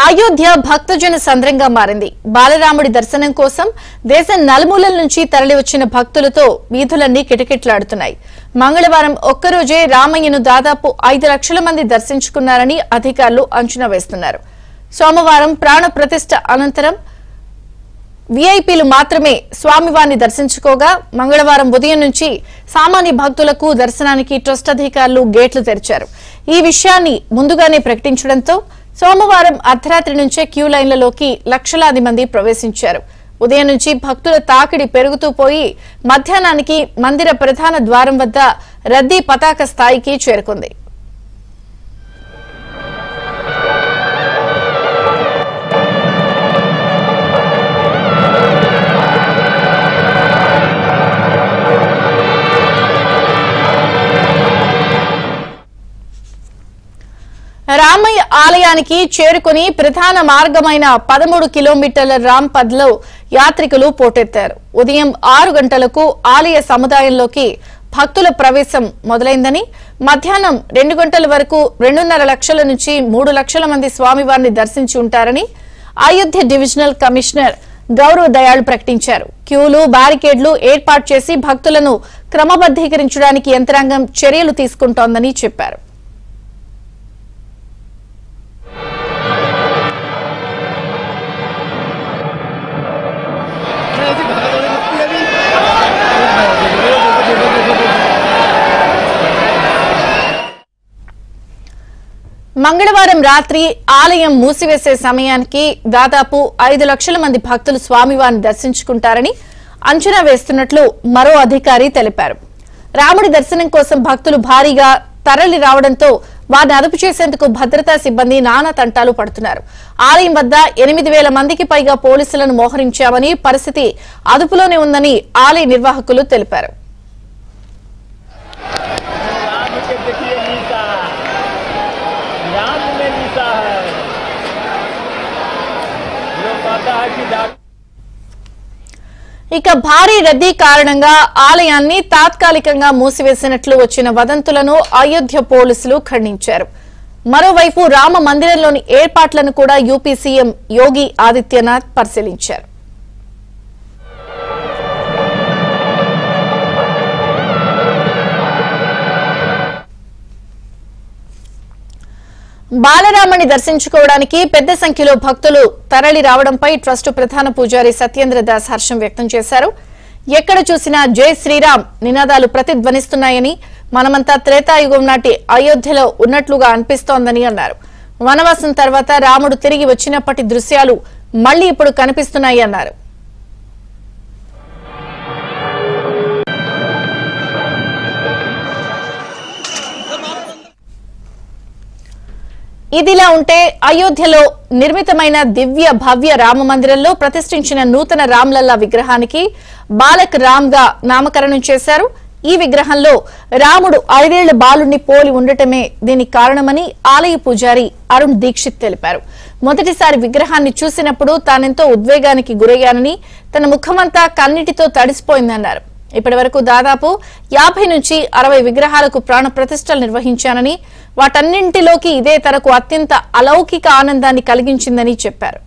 అయోధ్య భక్తజన సంద్రంగా మారింది బాలరాముడి దర్శనం కోసం దేశం నలుమూలల నుంచి తరలివచ్చిన భక్తులతో వీధులన్నీ కిటకిటలాడుతున్నాయి మంగళవారం ఒక్కరోజే రామయ్యను దాదాపు ఐదు లక్షల మంది దర్శించుకున్నారని అధికారులు అంచనా వేస్తున్నారు సోమవారం ప్రాణ ప్రతిష్ఠ అనంతరం వీఐపీలు మాత్రమే స్వామివారిని దర్శించుకోగా మంగళవారం ఉదయం నుంచి సామాన్య భక్తులకు దర్శనానికి ట్రస్ట్ అధికారులు గేట్లు తెరిచారు ఈ విషయాన్ని ముందుగానే ప్రకటించడంతో సోమవారం అర్ధరాత్రి నుంచే క్యూ లైన్లలోకి లక్షలాది మంది ప్రవేశించారు ఉదయం నుంచి భక్తుల తాకిడి పెరుగుతూ పోయి మధ్యాహ్నానికి మందిర ప్రధాన ద్వారం వద్ద రద్దీ పతాక స్థాయికి చేరుకుంది రామయ్య ఆలయానికి చేరుకుని ప్రధాన మార్గమైన పదమూడు కిలోమీటర్ల రాంపద్ లో యాత్రికులు పోటెత్తారు ఉదయం ఆరు గంటలకు ఆలయ సముదాయంలోకి భక్తుల ప్రవేశం మొదలైందని మధ్యాహ్నం రెండు గంటల వరకు రెండున్నర లక్షల నుంచి మూడు లక్షల మంది స్వామివారిని దర్శించి ఉంటారని అయోధ్య డివిజనల్ కమిషనర్ గౌరవ్ దయాళ్ ప్రకటించారు క్యూలు బ్యారికేడ్లు ఏర్పాటు చేసి భక్తులను క్రమబద్దీకరించడానికి యంత్రాంగం చర్యలు తీసుకుంటోందని చెప్పారు మంగళవారం రాత్రి ఆలయం మూసివేసే సమయానికి దాదాపు ఐదు లక్షల మంది భక్తులు స్వామివారిని దర్శించుకుంటారని అంచనా వేస్తున్నట్లు మరో అధికారి తెలిపారు రాముడి దర్శనం కోసం భక్తులు భారీగా తరలి రావడంతో వారిని అదుపు చేసేందుకు భద్రతా సిబ్బంది నానా తంటాలు పడుతున్నారు ఆలయం వద్ద ఎనిమిది వేల మందికి పైగా పోలీసులను మోహరించామని పరిస్థితి అదుపులోనే ఉందని ఆలయ నిర్వాహకులు తెలిపారు राम के देखिए नीसा राम में नीसा है जो कहता है कि डॉक्टर ఇక భారీ రద్దీ కారణంగా ఆలయాన్ని తాత్కాలికంగా మూసివేసినట్లు వచ్చిన వదంతులను అయోధ్య పోలీసులు ఖండించారు మరోవైపు రామ మందిరంలోని ఏర్పాట్లను కూడా యూపీ సీఎం యోగి ఆదిత్యనాథ్ పరిశీలించారు బాలరాముని దర్శించుకోవడానికి పెద్ద సంఖ్యలో భక్తులు తరలి రావడంపై ట్రస్టు ప్రధాన పూజారి సత్యేంద్ర దాస్ హర్షం వ్యక్తం చేశారు ఎక్కడ చూసినా జై శ్రీరామ్ నినాదాలు ప్రతిధ్వనిస్తున్నాయని మనమంతా త్రేతాయుగం నాటి అయోధ్యలో ఉన్నట్లుగా అనిపిస్తోందని అన్నారు వనవాసం తర్వాత రాముడు తిరిగి వచ్చినప్పటి దృశ్యాలు మళ్లీ ఇప్పుడు కనిపిస్తున్నాయి అన్నారు ఇదిలా ఉంటే అయోధ్యలో నిర్మితమైన దివ్య భవ్య రామ మందిరంలో ప్రతిష్ఠించిన నూతన రామ్లల్లా విగ్రహానికి బాలక్ రామ్ గా నామకరణం చేశారు ఈ విగ్రహంలో రాముడు ఐదేళ్ల బాలుణ్ణి పోలి ఉండటమే దీనికి కారణమని ఆలయ పూజారి అరుణ్ దీక్షిత్ తెలిపారు మొదటిసారి విగ్రహాన్ని చూసినప్పుడు తానెంతో ఉద్వేగానికి గురయ్యానని తన ముఖమంతా కన్నిటితో తడిసిపోయిందన్నారు ఇప్పటి వరకు దాదాపు యాభై నుంచి అరవై విగ్రహాలకు ప్రాణ ప్రతిష్టలు నిర్వహించానని వాటన్నింటిలోకి ఇదే తనకు అత్యంత అలౌకిక ఆనందాన్ని కలిగించిందని చెప్పారు